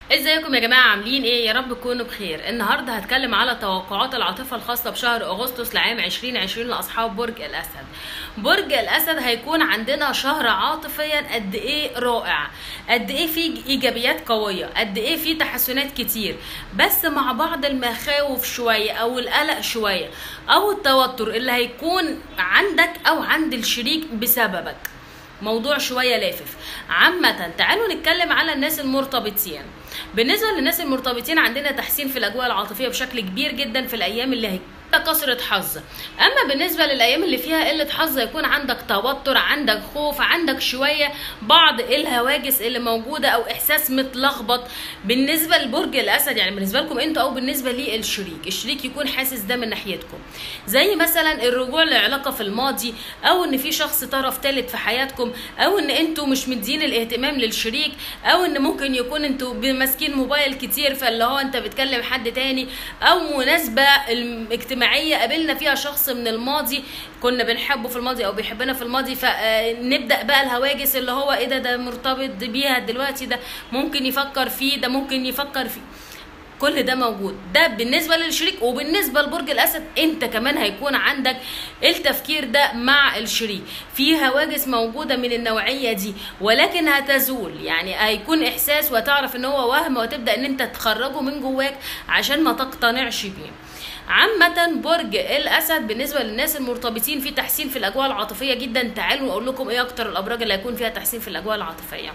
ازيكم يا جماعه عاملين ايه يا رب تكونوا بخير النهارده هتكلم على توقعات العاطفه الخاصه بشهر اغسطس لعام 2020 لاصحاب برج الاسد برج الاسد هيكون عندنا شهر عاطفيا قد ايه رائع قد ايه فيه ايجابيات قويه قد ايه فيه تحسنات كتير بس مع بعض المخاوف شويه او القلق شويه او التوتر اللي هيكون عندك او عند الشريك بسببك موضوع شويه لافف عامه تعالوا نتكلم على الناس المرتبطين بالنسبه للناس المرتبطين عندنا تحسين في الاجواء العاطفيه بشكل كبير جدا في الايام اللي هي كثرة حظ اما بالنسبة للايام اللي فيها قلة حظ يكون عندك توتر عندك خوف عندك شوية بعض الهواجس اللي موجودة او احساس متلخبط بالنسبة لبرج الاسد يعني بالنسبة لكم انتوا او بالنسبة للشريك الشريك يكون حاسس ده من ناحيتكم زي مثلا الرجوع لعلاقة في الماضي او ان في شخص طرف ثالث في حياتكم او ان انتوا مش مدين الاهتمام للشريك او ان ممكن يكون انتوا ماسكين موبايل كتير فاللي هو انت بتكلم حد تاني او مناسبة اجتماعية قابلنا فيها شخص من الماضي كنا بنحبه في الماضي او بيحبنا في الماضي فنبدا بقى الهواجس اللي هو ايه ده ده مرتبط بيها دلوقتي ده ممكن يفكر فيه ده ممكن يفكر فيه كل ده موجود ده بالنسبة للشريك وبالنسبة لبرج الأسد أنت كمان هيكون عندك التفكير ده مع الشريك في هواجس موجودة من النوعية دي ولكن هتزول يعني هيكون إحساس وتعرف إن هو وهم وتبدأ إن أنت تخرجه من جواك عشان ما تقتنعش بيه عامة برج الأسد بالنسبة للناس المرتبطين في تحسين في الأجواء العاطفية جدا تعالوا أقول لكم إيه أكتر الأبراج اللي هيكون فيها تحسين في الأجواء العاطفية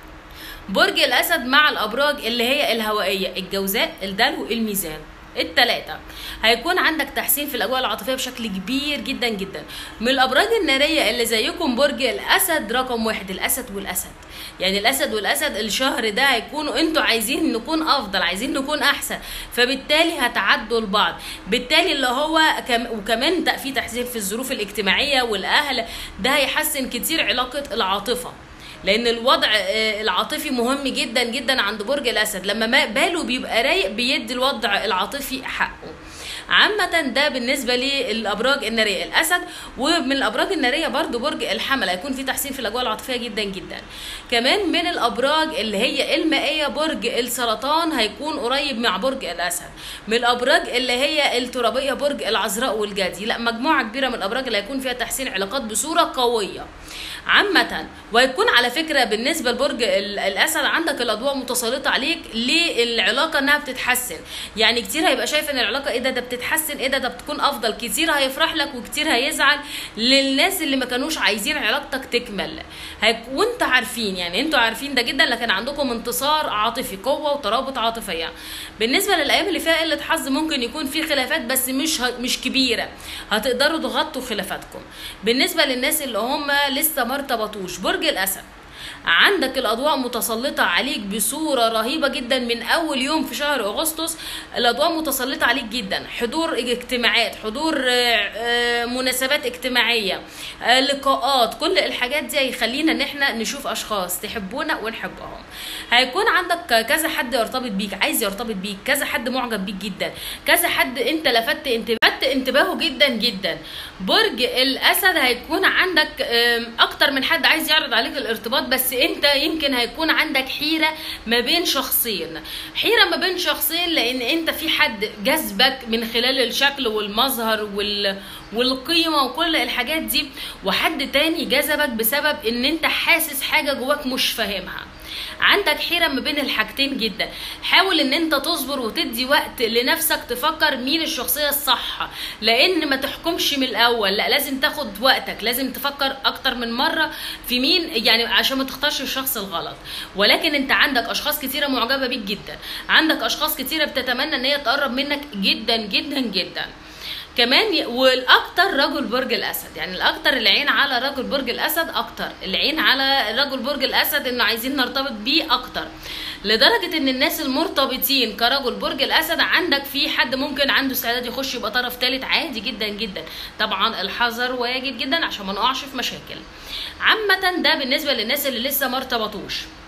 برج الاسد مع الابراج اللي هي الهوائيه الجوزاء الدلو الميزان التلاتة هيكون عندك تحسين في الاجواء العاطفيه بشكل كبير جدا جدا من الابراج الناريه اللي زيكم برج الاسد رقم واحد الاسد والاسد يعني الاسد والاسد الشهر ده هيكونوا انتوا عايزين نكون افضل عايزين نكون احسن فبالتالي هتعدوا البعض بالتالي اللي هو كم وكمان في تحسين في الظروف الاجتماعيه والاهل ده هيحسن كتير علاقه العاطفه لان الوضع العاطفي مهم جدا جدا عند برج الاسد لما باله بيبقى رايق بيدي الوضع العاطفي حقه عامة ده بالنسبة للأبراج النارية الأسد ومن الأبراج النارية برضو برج الحمل هيكون في تحسين في الأجواء العاطفية جدا جدا كمان من الأبراج اللي هي المائية برج السرطان هيكون قريب مع برج الأسد من الأبراج اللي هي الترابية برج العذراء والجدي لا مجموعة كبيرة من الأبراج اللي هيكون فيها تحسين علاقات بصورة قوية عامة وهيكون على فكرة بالنسبة لبرج الأسد عندك الأضواء متسلطة عليك للعلاقة إنها بتتحسن يعني كتير هيبقى شايف إن العلاقة إيه ده ده بتتحسن إيه ده ده بتكون أفضل كتير هيفرح لك وكتير هيزعل للناس اللي ما كانوش عايزين علاقتك تكمل هيك وأنت عارفين يعني أنتوا عارفين ده جدا لكن عندكم انتصار عاطفي قوة وترابط عاطفية بالنسبة للأيام اللي فيها قلة حظ ممكن يكون في خلافات بس مش مش كبيرة هتقدروا تغطوا خلافاتكم بالنسبة للناس اللي هم لسه ما ارتبطوش برج الاسد عندك الاضواء متسلطه عليك بصوره رهيبه جدا من اول يوم في شهر اغسطس الاضواء متسلطه عليك جدا حضور اجتماعات حضور مناسبات اجتماعيه لقاءات كل الحاجات دي هيخلينا ان احنا نشوف اشخاص تحبونا ونحبهم هيكون عندك كذا حد يرتبط بيك عايز يرتبط بيك كذا حد معجب بيك جدا كذا حد انت لفت انتباه انتباهه جدا جدا برج الاسد هيكون عندك اكتر من حد عايز يعرض عليك الارتباط بس انت يمكن هيكون عندك حيره ما بين شخصين حيره ما بين شخصين لان انت في حد جذبك من خلال الشكل والمظهر وال والقيمة وكل الحاجات دي وحد تاني جذبك بسبب ان انت حاسس حاجة جواك مش فاهمها عندك حيرة ما بين الحاجتين جدا حاول ان انت تصبر وتدي وقت لنفسك تفكر مين الشخصية الصح لان ما تحكمش من الاول لا لازم تاخد وقتك لازم تفكر اكتر من مرة في مين يعني عشان ما تختارش الشخص الغلط ولكن انت عندك اشخاص كتيرة معجبة بيك جدا عندك اشخاص كتيرة بتتمنى ان هي تقرب منك جدا جدا جدا كمان والاكتر رجل برج الاسد يعني الاكتر العين على رجل برج الاسد اكتر العين على رجل برج الاسد انه عايزين نرتبط بيه اكتر لدرجه ان الناس المرتبطين كرجل برج الاسد عندك في حد ممكن عنده استعداد يخش يبقى طرف ثالث عادي جدا جدا طبعا الحذر واجب جدا عشان ما نقعش في مشاكل عامه ده بالنسبه للناس اللي لسه ما ارتبطوش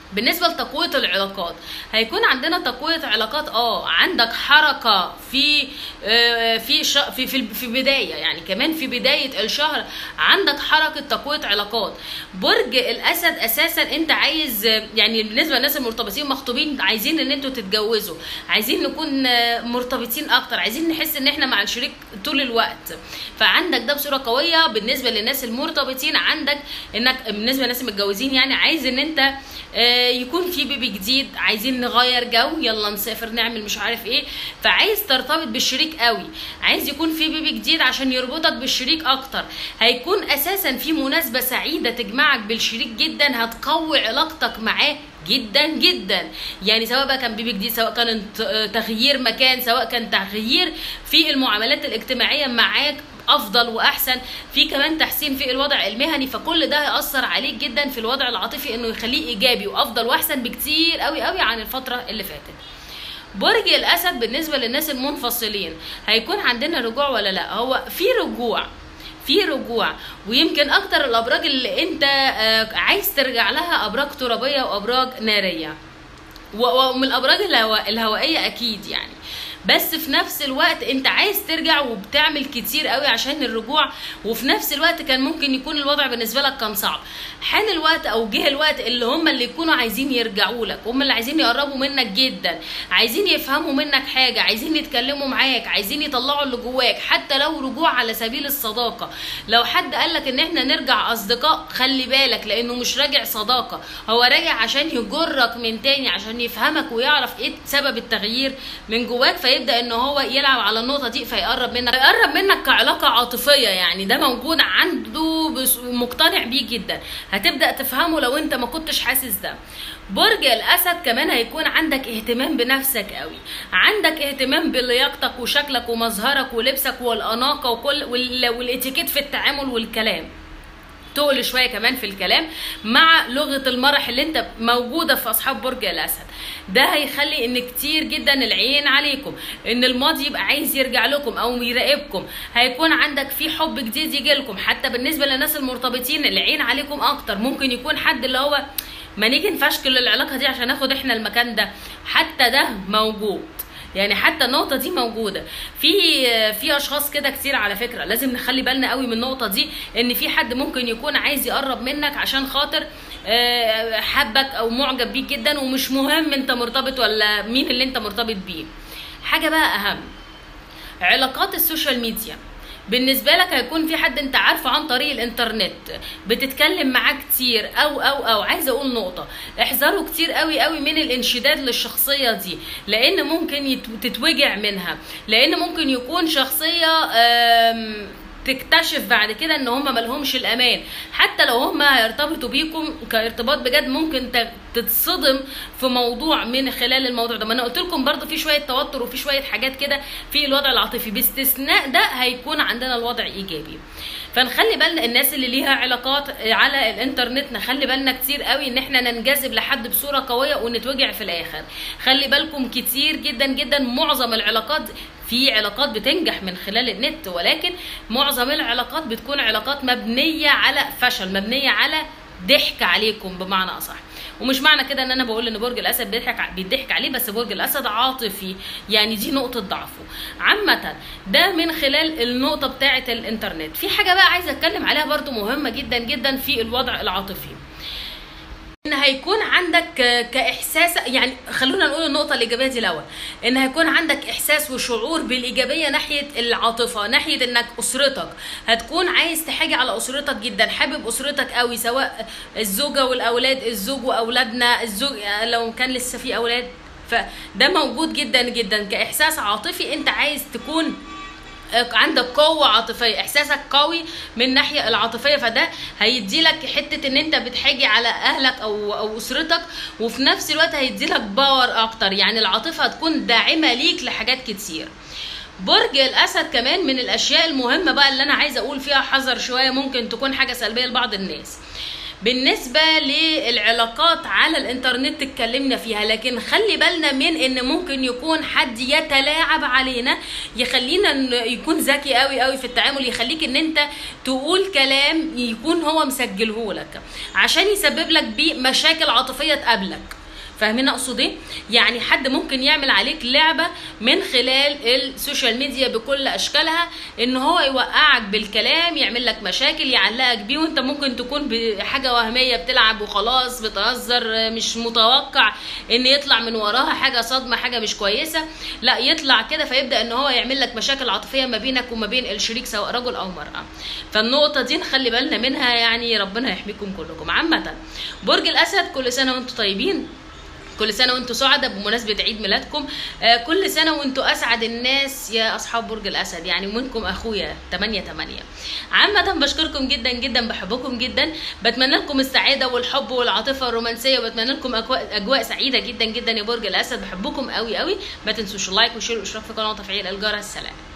بالنسبه لتقويه العلاقات هيكون عندنا تقويه علاقات اه عندك حركه في آه، في ش- في في في بدايه يعني كمان في بدايه الشهر عندك حركه تقويه علاقات برج الاسد اساسا انت عايز آه، يعني بالنسبه للناس المرتبطين مخطوبين عايزين ان انتوا تتجوزوا عايزين نكون آه، مرتبطين اكتر عايزين نحس ان احنا مع الشريك طول الوقت فعندك ده بصوره قويه بالنسبه للناس المرتبطين عندك انك بالنسبه للناس المتجوزين يعني عايز ان انت آه، يكون في بيبي جديد عايزين نغير جو يلا نسافر نعمل مش عارف ايه فعايز ترتبط بالشريك قوي عايز يكون في بيبي جديد عشان يربطك بالشريك اكتر هيكون اساسا في مناسبه سعيده تجمعك بالشريك جدا هتقوي علاقتك معاه جدا جدا يعني سواء بقى كان بيبي جديد سواء كان انت- تغيير مكان سواء كان تغيير في المعاملات الاجتماعيه معاك افضل واحسن في كمان تحسين في الوضع المهني فكل ده هياثر عليك جدا في الوضع العاطفي انه يخليه ايجابي وافضل واحسن بكتير قوي قوي عن الفتره اللي فاتت برج الاسد بالنسبه للناس المنفصلين هيكون عندنا رجوع ولا لا هو في رجوع في رجوع ويمكن اكتر الابراج اللي انت آه، عايز ترجع لها ابراج ترابيه وابراج ناريه و- ومن الابراج الهوا- الهوائيه اكيد يعني بس في نفس الوقت انت عايز ترجع وبتعمل كتير قوي عشان الرجوع وفي نفس الوقت كان ممكن يكون الوضع بالنسبه لك كان صعب حان الوقت او جه الوقت اللي هم اللي يكونوا عايزين يرجعوا لك هم اللي عايزين يقربوا منك جدا عايزين يفهموا منك حاجه عايزين يتكلموا معاك عايزين يطلعوا اللي جواك حتى لو رجوع على سبيل الصداقه لو حد قال لك ان احنا نرجع اصدقاء خلي بالك لانه مش راجع صداقه هو راجع عشان يجرك من تاني عشان يفهمك ويعرف ايه سبب التغيير من جواك فيبدا ان هو يلعب على النقطه دي فيقرب منك يقرب منك كعلاقه عاطفيه يعني ده موجود عنده بس- مقتنع بيه جدا هتبدا تفهمه لو انت ما كنتش حاسس ده برج الاسد كمان هيكون عندك اهتمام بنفسك قوي عندك اهتمام بلياقتك وشكلك ومظهرك ولبسك والاناقه وكل وال- والاتيكيت في التعامل والكلام تقل شويه كمان في الكلام مع لغه المرح اللي انت موجوده في اصحاب برج الاسد ده هيخلي ان كتير جدا العين عليكم ان الماضي يبقى عايز يرجع لكم او يراقبكم هيكون عندك في حب جديد يجي لكم حتى بالنسبه للناس المرتبطين العين عليكم اكتر ممكن يكون حد اللي هو ما نيجي نفشكل العلاقه دي عشان ناخد احنا المكان ده حتى ده موجود يعني حتى النقطه دي موجوده في في اشخاص كده كتير على فكره لازم نخلي بالنا قوي من النقطه دي ان في حد ممكن يكون عايز يقرب منك عشان خاطر آه، حبك او معجب بيك جدا ومش مهم انت مرتبط ولا مين اللي انت مرتبط بيه حاجه بقى اهم علاقات السوشيال ميديا بالنسبة لك هيكون في حد انت عارفه عن طريق الانترنت بتتكلم معاه كتير او او او عايزه اقول نقطة احذروا كتير قوي قوي من الانشداد للشخصية دي لان ممكن يت- تتوجع منها لان ممكن يكون شخصية آم، تكتشف بعد كده ان هم ملهمش الامان حتى لو هم هيرتبطوا بيكم كارتباط بجد ممكن ت- تتصدم في موضوع من خلال الموضوع ده ما انا قلت لكم برضو في شويه توتر وفي شويه حاجات كده في الوضع العاطفي باستثناء ده هيكون عندنا الوضع ايجابي فنخلي بالنا الناس اللي ليها علاقات على الانترنت نخلي بالنا كتير قوي ان احنا ننجذب لحد بصوره قويه ونتوجع في الاخر خلي بالكم كتير جدا جدا معظم العلاقات في علاقات بتنجح من خلال النت ولكن معظم العلاقات بتكون علاقات مبنيه على فشل مبنيه على ضحك عليكم بمعنى اصح ومش معنى كده ان انا بقول ان برج الاسد بيضحك بيضحك عليه بس برج الاسد عاطفي يعني دي نقطه ضعفه عامه ده من خلال النقطه بتاعه الانترنت في حاجه بقى عايزه اتكلم عليها برضو مهمه جدا جدا في الوضع العاطفي ان هيكون عندك آه، كاحساس يعني خلونا نقول النقطه الايجابيه دي الاول ان هيكون عندك احساس وشعور بالايجابيه ناحيه العاطفه ناحيه انك اسرتك هتكون عايز تحاجي على اسرتك جدا حابب اسرتك قوي سواء الزوجه والاولاد الزوج واولادنا الزوج يعني لو كان لسه في اولاد فده موجود جدا جدا كاحساس عاطفي انت عايز تكون عندك قوة عاطفية احساسك قوي من الناحية العاطفية فده هيدي لك حتة ان انت بتحاجي على اهلك او او اسرتك وفي نفس الوقت هيدي لك باور اكتر يعني العاطفة هتكون داعمة ليك لحاجات كتير برج الاسد كمان من الاشياء المهمة بقى اللي انا عايزة اقول فيها حذر شوية ممكن تكون حاجة سلبية لبعض الناس بالنسبه للعلاقات على الانترنت اتكلمنا فيها لكن خلي بالنا من ان ممكن يكون حد يتلاعب علينا يخلينا إن يكون ذكي قوي قوي في التعامل يخليك ان انت تقول كلام يكون هو مسجله لك عشان يسبب لك بيه مشاكل عاطفيه تقابلك فاهمين اقصد ايه يعني حد ممكن يعمل عليك لعبه من خلال السوشيال ميديا بكل اشكالها ان هو يوقعك بالكلام يعمل لك مشاكل يعلقك بيه وانت ممكن تكون بحاجه وهميه بتلعب وخلاص بتهزر مش متوقع ان يطلع من وراها حاجه صدمه حاجه مش كويسه لا يطلع كده فيبدا ان هو يعمل لك مشاكل عاطفيه ما بينك وما بين الشريك سواء رجل او مراه فالنقطه دي نخلي بالنا منها يعني ربنا يحميكم كلكم عامه برج الاسد كل سنه وانتم طيبين كل سنه وانتم سعداء بمناسبه عيد ميلادكم آه كل سنه وانتم اسعد الناس يا اصحاب برج الاسد يعني منكم اخويا 8 8 عامه بشكركم جدا جدا بحبكم جدا بتمنى لكم السعاده والحب والعاطفه الرومانسيه وبتمنى لكم اجواء اجواء سعيده جدا جدا يا برج الاسد بحبكم قوي قوي ما تنسوش اللايك والشير والاشتراك في القناه وتفعيل الجرس سلام